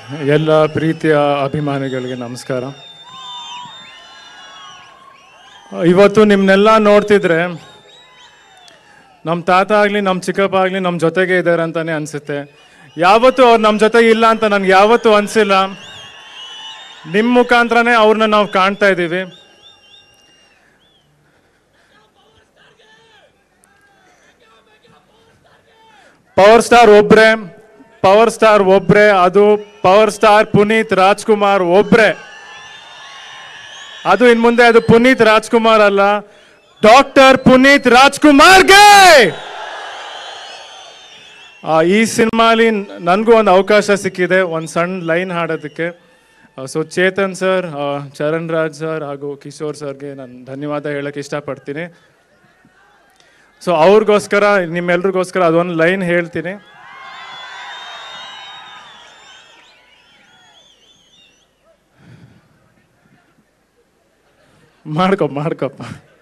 ಎಲ್ಲ ಪ್ರೀತಿಯ ಅಭಿಮಾನಿಗಳಿಗೆ ನಮಸ್ಕಾರ ಇವತ್ತು ನಿಮ್ಮನ್ನೆಲ್ಲ ನೋಡ್ತಿದ್ರೆ ನಮ್ಮ ತಾತ ಆಗಲಿ ನಮ್ಮ ಚಿಕ್ಕಪ್ಪ ಆಗಲಿ ನಮ್ಮ ಜೊತೆಗೆ ಇದ್ದಾರೆ ಅಂತಾನೆ ಅನಿಸುತ್ತೆ ಯಾವತ್ತೂ ಅವ್ರು ನಮ್ಮ ಜೊತೆಗೆ ಇಲ್ಲ ಅಂತ ನನಗೆ ಯಾವತ್ತೂ ಅನಿಸಿಲ್ಲ ನಿಮ್ಮ ಮುಖಾಂತರನೇ ಅವ್ರನ್ನ ನಾವು ಕಾಣ್ತಾ ಇದ್ದೀವಿ ಪವರ್ ಸ್ಟಾರ್ ಒಬ್ರೆ ಪವರ್ ಸ್ಟಾರ್ ಒಬ್ರೆ ಅದು ಪವರ್ ಸ್ಟಾರ್ ಪುನೀತ್ ರಾಜ್ಕುಮಾರ್ ಒಬ್ರೆ ಅದು ಇನ್ ಮುಂದೆ ಅದು ಪುನೀತ್ ರಾಜ್ಕುಮಾರ್ ಅಲ್ಲ ಡಾಕ್ಟರ್ ಪುನೀತ್ ರಾಜ್ಕುಮಾರ್ಗೆ ಆ, ಈ ಸಿನಿಮಾಲಿ ನನಗೂ ಒಂದು ಅವಕಾಶ ಸಿಕ್ಕಿದೆ ಒಂದು ಸಣ್ಣ ಲೈನ್ ಹಾಡೋದಕ್ಕೆ so Chetan sir Charan Raj sir ಹಾಗೂ ಕಿಶೋರ್ ಸರ್ಗೆ ನಾನು ಧನ್ಯವಾದ ಹೇಳಕ್ಕೆ ಇಷ್ಟಪಡ್ತೀನಿ ಸೊ ಅವ್ರಿಗೋಸ್ಕರ ನಿಮ್ಮೆಲ್ರಿಗೋಸ್ಕರ ಅದೊಂದು ಲೈನ್ ಹೇಳ್ತೀನಿ ಮಾಡ್ಕೊ ಮಾಡ್ಕೊಪ್ಪ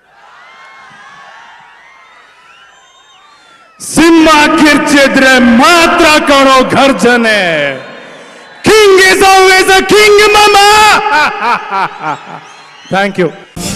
ಸಿಂಹ ಕಿರ್ಚಿದ್ರೆ ಮಾತ್ರ ಕಾಣೋ ಘರ್ಜನೆ king is always a king ಮಮ ಥ್ಯಾಂಕ್ ಯು